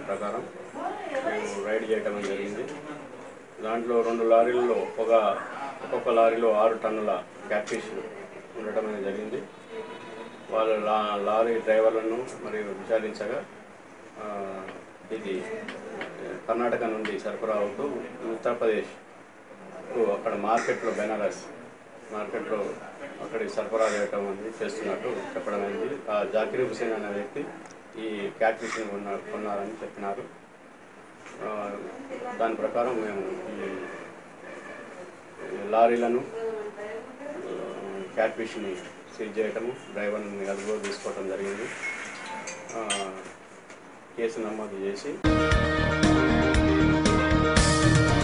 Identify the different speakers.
Speaker 1: ప్రకారం మేము రైడ్ చేయటం జరిగింది దాంట్లో రెండు లారీల్లో ఒక ఒక్కొక్క లారీలో ఆరు టన్నుల క్యాట్ఫిష్ ఉండటం అనేది జరిగింది వాళ్ళ లా లారీ డ్రైవర్లను మరియు విచారించగా ఆ, ఇది కర్ణాటక నుండి సరఫరా అవుతూ ఉత్తరప్రదేశ్ అక్కడ మార్కెట్లో బెనారస్ మార్కెట్లో అక్కడికి సరఫరా చేయటం అనేది చేస్తున్నట్టు చెప్పడం అయింది ఆ జాకిర్ హుసేన్ అనే వ్యక్తి ఈ క్యాట్ ఫిష్ని కొన్న కొన్నారని చెప్పినారు ఆ, దాని ప్రకారం మేము ఈ ఈ లారీలను క్యాట్ ఫిష్ని సీజ్ చేయటము డ్రైవర్ని అదుపులో తీసుకోవటం జరిగింది ఆ, కేసు నమోదు చేసి